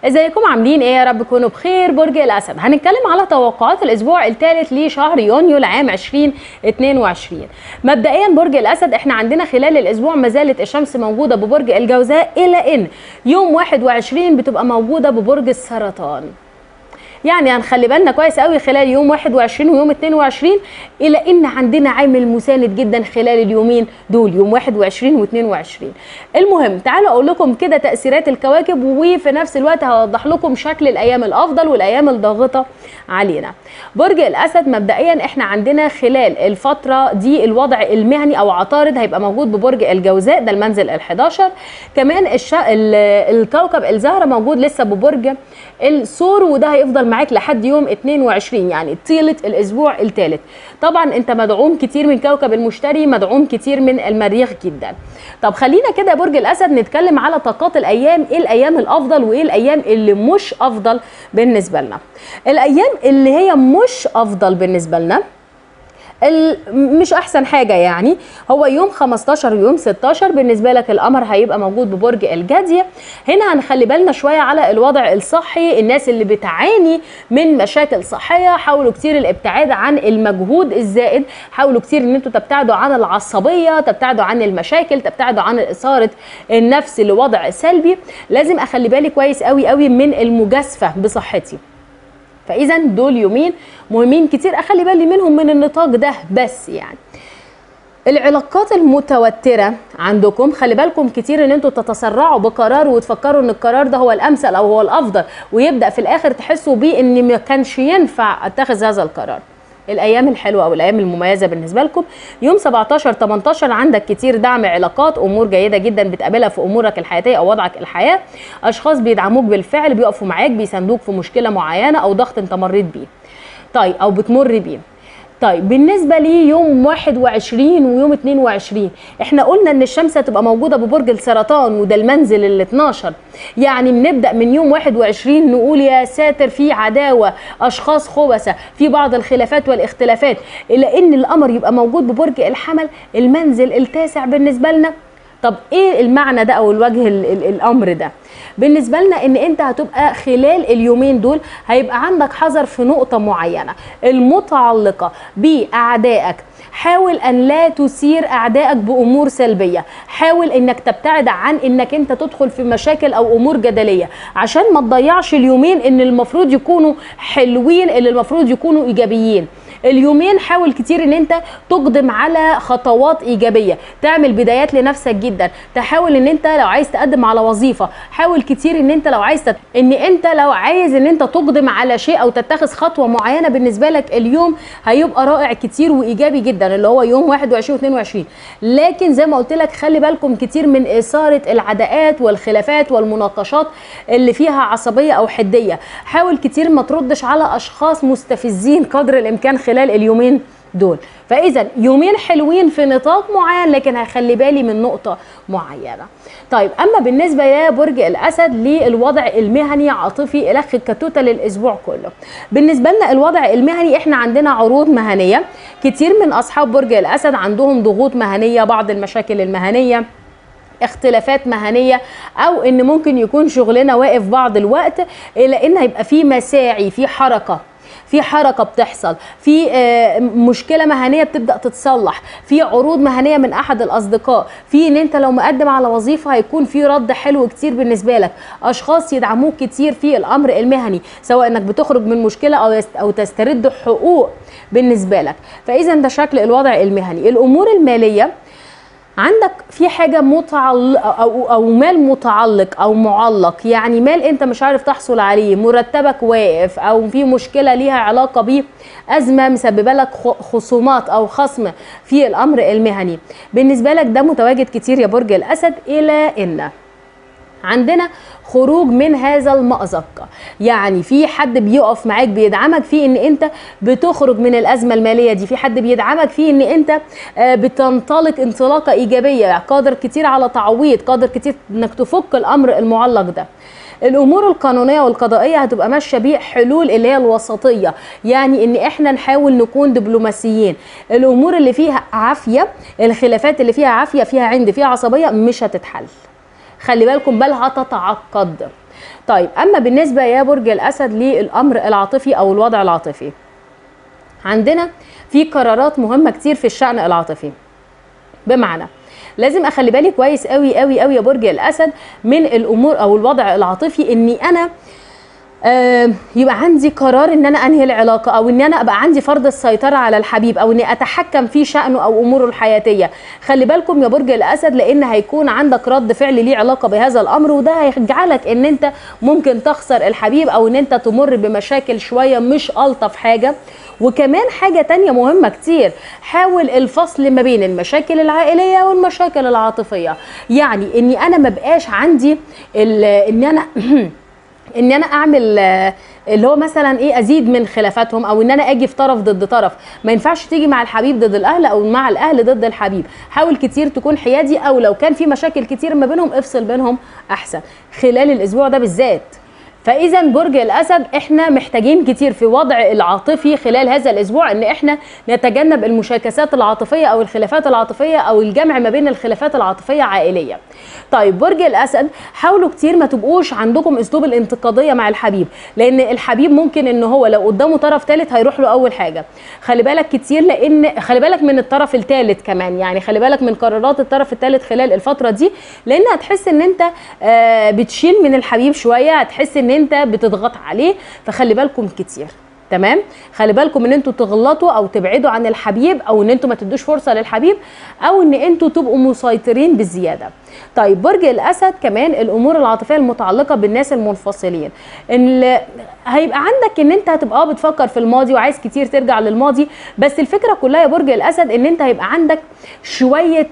ازيكم عاملين ايه يا رب تكونوا بخير برج الاسد هنتكلم على توقعات الاسبوع الثالث لشهر يونيو العام 2022 مبدئيا برج الاسد احنا عندنا خلال الاسبوع ما زالت الشمس موجوده ببرج الجوزاء الى ان يوم 21 بتبقى موجوده ببرج السرطان يعني هنخلي بالنا كويس قوي خلال يوم 21 ويوم 22 الى ان عندنا عامل مساند جدا خلال اليومين دول يوم 21 و22 المهم تعالوا اقول لكم كده تاثيرات الكواكب وفي نفس الوقت هوضح لكم شكل الايام الافضل والايام الضاغطه علينا برج الاسد مبدئيا احنا عندنا خلال الفتره دي الوضع المهني او عطارد هيبقى موجود ببرج الجوزاء ده المنزل ال11 كمان الش... الكوكب الزهره موجود لسه ببرج الثور وده هيفضل معاك لحد يوم 22 يعني طيله الاسبوع الثالث طبعا انت مدعوم كتير من كوكب المشتري مدعوم كتير من المريخ جدا طب خلينا كده يا برج الاسد نتكلم على طاقات الايام ايه الايام الافضل وايه الايام اللي مش افضل بالنسبه لنا الايام اللي هي مش افضل بالنسبه لنا مش احسن حاجه يعني هو يوم 15 ويوم 16 بالنسبه لك القمر هيبقى موجود ببرج الجدي هنا هنخلي بالنا شويه على الوضع الصحي الناس اللي بتعاني من مشاكل صحيه حاولوا كتير الابتعاد عن المجهود الزائد حاولوا كتير ان انتوا تبتعدوا عن العصبيه تبتعدوا عن المشاكل تبتعدوا عن اثاره النفس لوضع سلبي لازم اخلي بالي كويس قوي قوي من المجازفه بصحتي فاذا دول يومين مهمين كتير اخلي بالي منهم من النطاق ده بس يعني العلاقات المتوترة عندكم خلي بالكم كتير ان انتوا تتسرعوا بقرار وتفكروا ان القرار ده هو الامثل او هو الافضل ويبدأ في الاخر تحسوا بيه ان ما كانش ينفع اتخذ هذا القرار الايام الحلوه او الايام المميزه بالنسبه لكم يوم 17 18 عندك كتير دعم علاقات امور جيده جدا بتقابلها في امورك الحياتيه او وضعك الحياه اشخاص بيدعموك بالفعل بيقفوا معاك بيساندوك في مشكله معينه او ضغط انت مريت بيه طيب او بتمر بيه طيب بالنسبة لي يوم 21 ويوم 22 احنا قلنا ان الشمس هتبقى موجودة ببرج السرطان وده المنزل ال 12 يعني بنبدأ من يوم 21 نقول يا ساتر في عداوة اشخاص خبثة في بعض الخلافات والاختلافات الا ان القمر يبقى موجود ببرج الحمل المنزل التاسع بالنسبة لنا طب ايه المعنى ده او الوجه ال ال الامر ده بالنسبه لنا ان انت هتبقى خلال اليومين دول هيبقى عندك حذر في نقطه معينه المتعلقه باعدائك حاول ان لا تثير اعدائك بامور سلبيه حاول انك تبتعد عن انك انت تدخل في مشاكل او امور جدليه عشان ما تضيعش اليومين ان المفروض يكونوا حلوين اللي المفروض يكونوا ايجابيين اليومين حاول كتير ان انت تقدم على خطوات ايجابيه تعمل بدايات لنفسك جدا تحاول ان انت لو عايز تقدم على وظيفه حاول كتير ان انت لو عايز تت... ان انت لو عايز ان انت تقدم على شيء او تتخذ خطوه معينه بالنسبه لك اليوم هيبقى رائع كتير وايجابي جدا اللي هو يوم 21 و22 لكن زي ما قلت لك خلي بالكم كتير من اثاره العداءات والخلافات والمناقشات اللي فيها عصبيه او حديه حاول كتير ما تردش على اشخاص مستفزين قدر الامكان خلال اليومين دول فاذا يومين حلوين في نطاق معين لكن هخلي بالي من نقطه معينه طيب اما بالنسبه يا برج الاسد للوضع المهني عاطفي الخ الكتوته للاسبوع كله بالنسبه لنا الوضع المهني احنا عندنا عروض مهنيه كتير من اصحاب برج الاسد عندهم ضغوط مهنيه بعض المشاكل المهنيه اختلافات مهنيه او ان ممكن يكون شغلنا واقف بعض الوقت الا ان هيبقى في مساعي في حركه في حركه بتحصل في مشكله مهنيه بتبدا تتصلح في عروض مهنيه من احد الاصدقاء في ان انت لو مقدم على وظيفه هيكون في رد حلو كتير بالنسبه لك اشخاص يدعموك كتير في الامر المهني سواء انك بتخرج من مشكله او او تسترد حقوق بالنسبه لك فاذا ده شكل الوضع المهني الامور الماليه عندك في حاجه متعلق او او مال متعلق او معلق يعني مال انت مش عارف تحصل عليه مرتبك واقف او في مشكله ليها علاقه بيه ازمه مسببه لك خصومات او خصم في الامر المهني بالنسبه لك ده متواجد كتير يا برج الاسد الى ان عندنا خروج من هذا المأزق يعني في حد بيقف معاك بيدعمك في ان انت بتخرج من الازمه الماليه دي في حد بيدعمك في ان انت بتنطلق انطلاقه ايجابيه قادر كتير على تعويض قادر كتير انك تفك الامر المعلق ده الامور القانونيه والقضائيه هتبقى ماشيه بيه حلول اللي هي الوسطيه يعني ان احنا نحاول نكون دبلوماسيين الامور اللي فيها عافيه الخلافات اللي فيها عافيه فيها عند فيها عصبيه مش هتتحل خلي بالكم بل هتتعقد طيب اما بالنسبه يا برج الاسد للامر العاطفي او الوضع العاطفي عندنا في قرارات مهمه كتير في الشان العاطفي بمعنى لازم اخلي بالي كويس قوي قوي قوي يا برج الاسد من الامور او الوضع العاطفي اني انا آه يبقى عندي قرار ان انا انهي العلاقه او ان انا ابقى عندي فرض السيطره على الحبيب او اني اتحكم في شانه او اموره الحياتيه خلي بالكم يا برج الاسد لان هيكون عندك رد فعل ليه علاقه بهذا الامر وده هيجعلك ان انت ممكن تخسر الحبيب او ان انت تمر بمشاكل شويه مش الطف حاجه وكمان حاجه تانية مهمه كتير حاول الفصل ما بين المشاكل العائليه والمشاكل العاطفيه يعني اني انا ما بقاش عندي ان انا ان انا اعمل اللي هو مثلا ايه ازيد من خلافاتهم او ان انا اجي في طرف ضد طرف ما ينفعش تيجي مع الحبيب ضد الاهل او مع الاهل ضد الحبيب حاول كتير تكون حيادي او لو كان في مشاكل كتير ما بينهم افصل بينهم احسن خلال الاسبوع ده بالذات فاذا برج الاسد احنا محتاجين كتير في وضع العاطفي خلال هذا الاسبوع ان احنا نتجنب المشاكسات العاطفيه او الخلافات العاطفيه او الجمع ما بين الخلافات العاطفيه عائليه طيب برج الاسد حاولوا كتير ما تبقوش عندكم اسلوب الانتقاديه مع الحبيب لان الحبيب ممكن ان هو لو قدامه طرف ثالث هيروح له اول حاجه خلي بالك كتير لان خلي بالك من الطرف الثالث كمان يعني خلي بالك من قرارات الطرف الثالث خلال الفتره دي لان هتحس ان انت آه بتشيل من الحبيب شويه هتحس ان انت بتضغط عليه فخلي بالكم كتير تمام خلي بالكم ان انتوا تغلطوا او تبعدوا عن الحبيب او ان انتوا ما تدوش فرصه للحبيب او ان انتوا تبقوا مسيطرين بالزياده طيب برج الاسد كمان الامور العاطفيه المتعلقه بالناس المنفصلين ان هيبقى عندك ان انت هتبقى اه بتفكر في الماضي وعايز كتير ترجع للماضي بس الفكره كلها يا برج الاسد ان انت هيبقى عندك شويه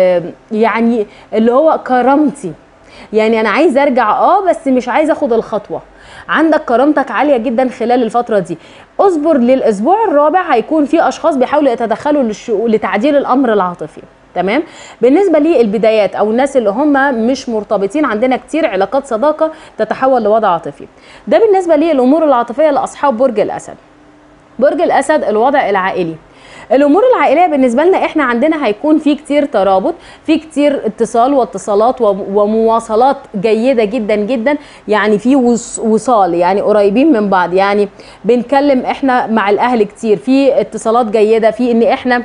يعني اللي هو كرامتي يعني انا عايز ارجع اه بس مش عايز اخد الخطوه عندك كرامتك عاليه جدا خلال الفتره دي اصبر للاسبوع الرابع هيكون في اشخاص بيحاولوا يتدخلوا لتعديل الامر العاطفي تمام بالنسبه للبدايات او الناس اللي هم مش مرتبطين عندنا كتير علاقات صداقه تتحول لوضع عاطفي ده بالنسبه للامور العاطفيه لاصحاب برج الاسد برج الاسد الوضع العائلي الامور العائليه بالنسبه لنا احنا عندنا هيكون في كتير ترابط في كتير اتصال واتصالات ومواصلات جيده جدا جدا يعني في وصال يعني قريبين من بعض يعني بنكلم احنا مع الاهل كتير في اتصالات جيده في ان احنا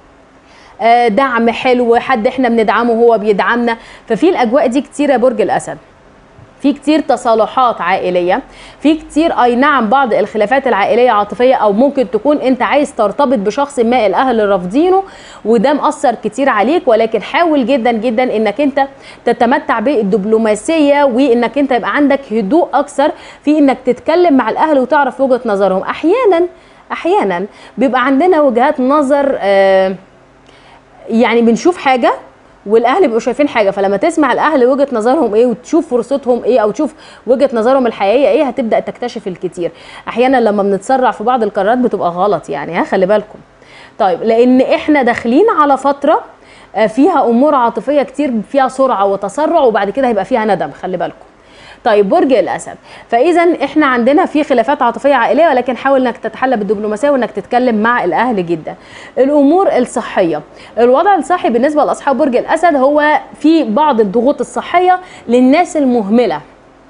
دعم حلو حد احنا بندعمه هو بيدعمنا ففي الاجواء دي كتير يا برج الاسد في كتير تصالحات عائليه في كتير اي نعم بعض الخلافات العائليه عاطفيه او ممكن تكون انت عايز ترتبط بشخص ما الاهل رافضينه وده مأثر كتير عليك ولكن حاول جدا جدا انك انت تتمتع بالدبلوماسيه وانك انت يبقى عندك هدوء اكثر في انك تتكلم مع الاهل وتعرف وجهه نظرهم احيانا احيانا بيبقى عندنا وجهات نظر آه يعني بنشوف حاجه والاهل بيبقوا شايفين حاجه فلما تسمع الاهل وجهه نظرهم ايه وتشوف فرصتهم ايه او تشوف وجهه نظرهم الحقيقيه ايه هتبدا تكتشف الكتير احيانا لما بنتسرع في بعض القرارات بتبقى غلط يعني ها خلي بالكم طيب لان احنا داخلين على فتره فيها امور عاطفيه كتير فيها سرعه وتسرع وبعد كده هيبقى فيها ندم خلي بالكم طيب برج الاسد فاذا احنا عندنا في خلافات عاطفيه عائليه ولكن حاول انك تتحلى بالدبلوماسيه وانك تتكلم مع الاهل جدا الامور الصحيه الوضع الصحي بالنسبه لاصحاب برج الاسد هو في بعض الضغوط الصحيه للناس المهمله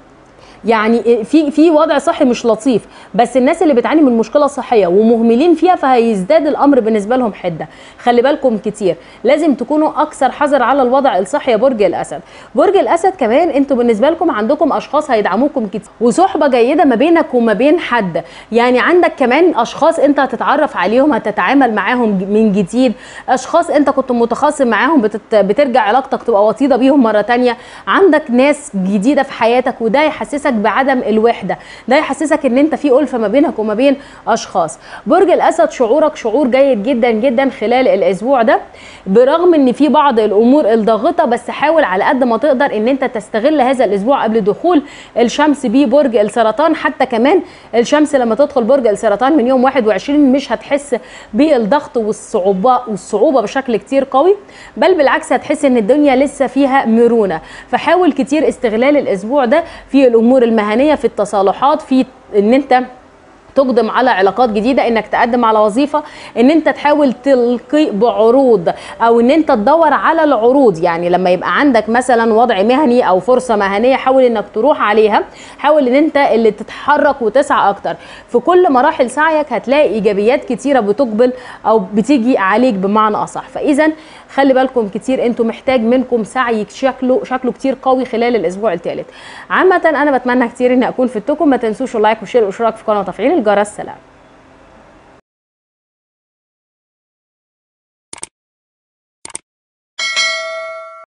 يعني في في وضع صحي مش لطيف بس الناس اللي بتعاني من مشكله صحيه ومهملين فيها فهيزداد الامر بالنسبه لهم حده خلي بالكم كتير لازم تكونوا اكثر حذر على الوضع الصحي يا برج الاسد برج الاسد كمان انتوا بالنسبه لكم عندكم اشخاص هيدعموكم كتير وصحبه جيده ما بينك وما بين حد يعني عندك كمان اشخاص انت هتتعرف عليهم هتتعامل معاهم من جديد اشخاص انت كنت متخاصم معاهم بتت... بترجع علاقتك تبقى وطيده بيهم مره تانية عندك ناس جديده في حياتك وده يحسسك بعدم الوحده ده يحسسك ان انت في الفه ما بينك وما بين اشخاص برج الاسد شعورك شعور جيد جدا جدا خلال الاسبوع ده برغم ان في بعض الامور الضاغطه بس حاول على قد ما تقدر ان انت تستغل هذا الاسبوع قبل دخول الشمس ببرج السرطان حتى كمان الشمس لما تدخل برج السرطان من يوم 21 مش هتحس بالضغط والصعوبه والصعوبه بشكل كتير قوي بل بالعكس هتحس ان الدنيا لسه فيها مرونه فحاول كتير استغلال الاسبوع ده في الامور المهنيه في التصالحات في ان انت تقدم على علاقات جديده انك تقدم على وظيفه ان انت تحاول تلقي بعروض او ان انت تدور على العروض يعني لما يبقى عندك مثلا وضع مهني او فرصه مهنيه حاول انك تروح عليها حاول ان انت اللي تتحرك وتسعى اكتر في كل مراحل سعيك هتلاقي ايجابيات كتيره بتقبل او بتيجي عليك بمعنى اصح فاذا خلي بالكم كتير انتوا محتاج منكم سعي شكله شكله كتير قوي خلال الاسبوع الثالث عامه انا بتمنى كتير اني اكون فدتكم ما تنسوش اللايك والشير والاشتراك في القناه وتفعيل الجرس سلام